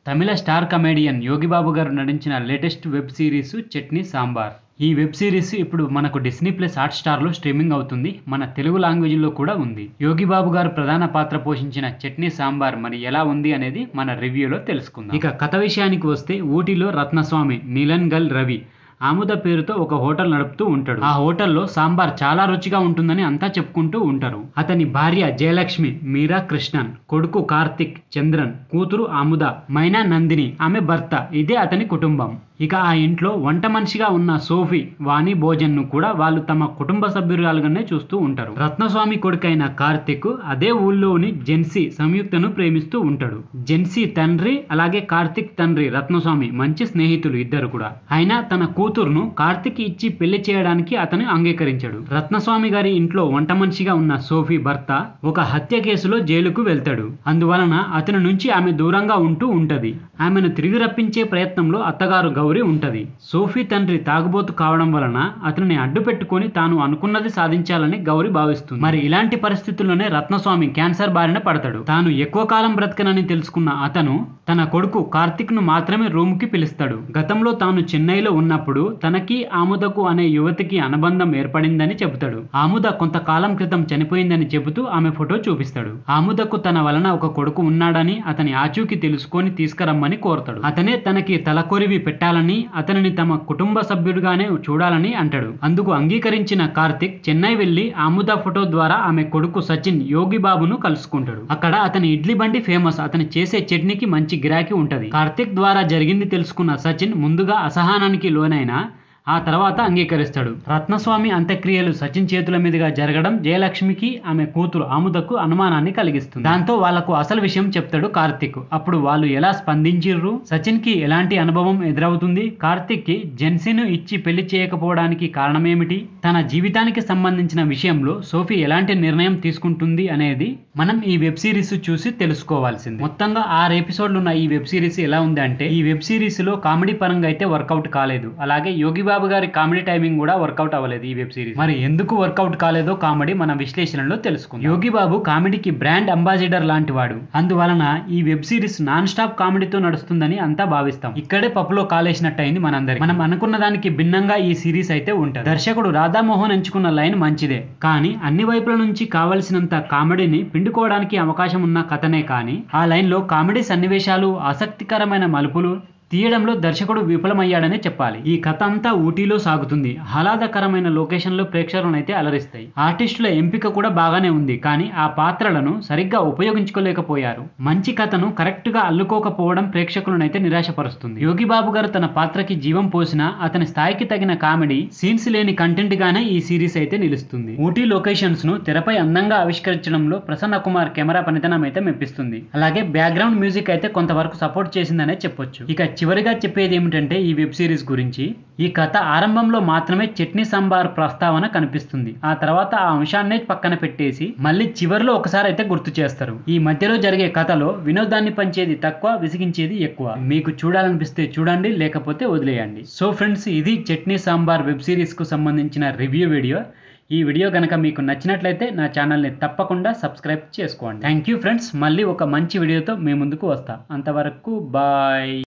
తమిళ star comedian Yogi Babu garu నటించిన latest web series Chutney Sambar ఈ web series ఇప్పుడు మనకు డిస్నీ ప్లస్ హాట్ స్టార్లో స్ట్రీమింగ్ అవుతుంది మన తెలుగు లాంగ్వేజ్లో కూడా ఉంది యోగిబాబు గారు ప్రధాన పాత్ర పోషించిన చట్నీ సాంబార్ మరి ఎలా ఉంది అనేది మన రివ్యూలో తెలుసుకుందాం ఇక కథ విషయానికి వస్తే ఊటీలో రత్నస్వామి నీలన్గల్ రవి ఆముద పేరుతో ఒక హోటల్ నడుపుతూ ఉంటాడు ఆ హోటల్లో సాంబార్ చాలా రుచిగా ఉంటుందని అంతా చెప్పుకుంటూ ఉంటారు అతని భార్య జయలక్ష్మి మీరా కృష్ణన్ కొడుకు కార్తిక్ చంద్రన్ కూతురు ఆముద మైనా నందిని ఆమె భర్త ఇదే అతని కుటుంబం ఇక ఆ ఇంట్లో వంట మనిషిగా ఉన్న సోఫీ వాణి భోజన్ ను కూడా వాళ్ళు తమ కుటుంబ సభ్యురాలుగానే చూస్తూ ఉంటారు రత్నస్వామి కొడుకైన కార్తిక్ అదే ఊళ్ళోని జెన్సీ సంయుక్తను ప్రేమిస్తూ ఉంటాడు జెన్సీ తండ్రి అలాగే కార్తిక్ తండ్రి రత్నస్వామి మంచి స్నేహితులు ఇద్దరు కూడా అయినా తన కూతురును కార్తిక్ ఇచ్చి పెళ్లి చేయడానికి అతను అంగీకరించాడు రత్నస్వామి గారి ఇంట్లో వంట మనిషిగా ఉన్న సోఫీ భర్త ఒక హత్య కేసులో జైలుకు వెళ్తాడు అందువలన అతని నుంచి ఆమె దూరంగా ఉంటూ ఉంటది ఆమెను తిరిగి రప్పించే ప్రయత్నంలో అత్తగారు గౌరీ ఉంటది సోఫీ తండ్రి తాగుబోతు కావడం వలన అతనిని అడ్డు పెట్టుకొని తాను అనుకున్నది సాధించాలని గౌరీ భావిస్తుంది మరి ఇలాంటి పరిస్థితుల్లోనే రత్నస్వామి క్యాన్సర్ బారిన పడతాడు తాను ఎక్కువ కాలం బ్రతకనని తెలుసుకున్న అతను తన కొడుకు కార్తిక్ ను మాత్రమే రూమ్ కి పిలుస్తాడు గతంలో తాను చెన్నైలో ఉన్నప్పుడు తనకి ఆముదకు అనే యువతికి అనుబంధం ఏర్పడిందని చెబుతాడు ఆముద కొంతకాలం క్రితం చనిపోయిందని చెబుతూ ఆమె ఫోటో చూపిస్తాడు ఆముదకు తన వలన ఒక కొడుకు ఉన్నాడని అతని ఆచూకీ తెలుసుకొని తీసుకురమ్మని కోరతాడు అతనే తనకి తలకొరివి పెట్టాలని అతనిని తమ కుటుంబ సభ్యుడిగానే చూడాలని అంటాడు అందుకు అంగీకరించిన కార్తిక్ చెన్నై వెళ్లి ఆముద ఫోటో ద్వారా ఆమె కొడుకు సచిన్ యోగి బాబును కలుసుకుంటాడు అక్కడ అతని ఇడ్లీ బండి ఫేమస్ అతను చేసే చట్నీకి మంచి గిరాకీ ఉంటది కార్తిక్ ద్వారా జరిగింది తెలుసుకున్న సచిన్ ముందుగా అసహనానికి లోనైన ఆ తర్వాత అంగీకరిస్తాడు రత్నస్వామి అంత్యక్రియలు సచిన్ చేతుల మీదుగా జరగడం జయలక్ష్మికి ఆమె కూతురు ఆముదకు అనుమానాన్ని కలిగిస్తుంది దాంతో వాళ్లకు అసలు విషయం చెప్తాడు కార్తిక్ అప్పుడు వాళ్ళు ఎలా స్పందించిర్రు సచిన్ కి ఎలాంటి అనుభవం ఎదురవుతుంది కార్తిక్ కి జెన్సీను ఇచ్చి పెళ్లి చేయకపోవడానికి కారణమేమిటి తన జీవితానికి సంబంధించిన విషయంలో సోఫీ ఎలాంటి నిర్ణయం తీసుకుంటుంది అనేది మనం ఈ వెబ్ సిరీస్ చూసి తెలుసుకోవాల్సింది మొత్తంగా ఆరు ఎపిసోడ్లు ఉన్న ఈ వెబ్ సిరీస్ ఎలా ఉంది అంటే ఈ వెబ్ సిరీస్ లో కామెడీ పరంగా అయితే వర్కౌట్ కాలేదు అలాగే యోగి బాబు గారి కామెడీ టైమింగ్ కూడా వర్కౌట్ అవ్వలేదు ఈ వెబ్ సిరీస్ మరి ఎందుకు వర్కౌట్ కాలేదో కామెడీ మన విశ్లేషణలో తెలుసుకుందాం యోగి బాబు కామెడీకి బ్రాండ్ అంబాసిడర్ లాంటి వాడు అందువలన ఈ వెబ్ సిరీస్ నాన్ స్టాప్ కామెడీతో నడుస్తుందని అంతా భావిస్తాం ఇక్కడే పప్పులో కాలేసినట్టు అయింది మనందరికి మనం అనుకున్న దానికి భిన్నంగా ఈ సిరీస్ అయితే ఉంటుంది దర్శకుడు రాధామోహన్ ఎంచుకున్న లైన్ మంచిదే కానీ అన్ని వైపుల నుంచి కావలసినంత కామెడీని పిండుకోవడానికి అవకాశం ఉన్న కథనే కానీ ఆ లైన్ లో కామెడీ సన్నివేశాలు ఆసక్తికరమైన మలుపులు తీయడంలో దర్శకుడు విఫలమయ్యాడనే చెప్పాలి ఈ కథ అంతా ఊటీలో సాగుతుంది ఆహ్లాదకరమైన లొకేషన్లో ప్రేక్షకులను అయితే అలరిస్తాయి ఆర్టిస్టుల ఎంపిక కూడా బాగానే ఉంది కానీ ఆ పాత్రలను సరిగ్గా ఉపయోగించుకోలేకపోయారు మంచి కథను కరెక్ట్ గా అల్లుకోకపోవడం ప్రేక్షకులను అయితే నిరాశపరుస్తుంది యోగి బాబు గారు తన పాత్రకి జీవం పోసిన అతని స్థాయికి తగిన కామెడీ సీన్స్ లేని కంటెంట్ గానే ఈ సిరీస్ అయితే నిలుస్తుంది ఊటీ లొకేషన్స్ ను తెరపై అందంగా ఆవిష్కరించడంలో ప్రసన్న కుమార్ కెమెరా పనితనం అయితే మెప్పిస్తుంది అలాగే బ్యాక్గ్రౌండ్ మ్యూజిక్ అయితే కొంతవరకు సపోర్ట్ చేసిందనే చెప్పొచ్చు ఇక చివరిగా చెప్పేది ఏమిటంటే ఈ వెబ్ సిరీస్ గురించి ఈ కథ ఆరంభంలో మాత్రమే చట్నీ సాంబార్ ప్రస్తావన కనిపిస్తుంది ఆ తర్వాత ఆ అంశాన్నే పక్కన పెట్టేసి మళ్ళీ చివరిలో ఒకసారి అయితే గుర్తు చేస్తారు ఈ మధ్యలో జరిగే కథలో వినోదాన్ని పంచేది తక్కువ విసిగించేది ఎక్కువ మీకు చూడాలనిపిస్తే చూడండి లేకపోతే వదిలేయండి సో ఫ్రెండ్స్ ఇది చట్నీ సాంబార్ వెబ్ సిరీస్ కు సంబంధించిన రివ్యూ వీడియో ఈ వీడియో కనుక మీకు నచ్చినట్లయితే నా ఛానల్ని తప్పకుండా సబ్స్క్రైబ్ చేసుకోండి థ్యాంక్ యూ ఫ్రెండ్స్ మళ్ళీ ఒక మంచి వీడియోతో మీ ముందుకు వస్తా అంతవరకు బాయ్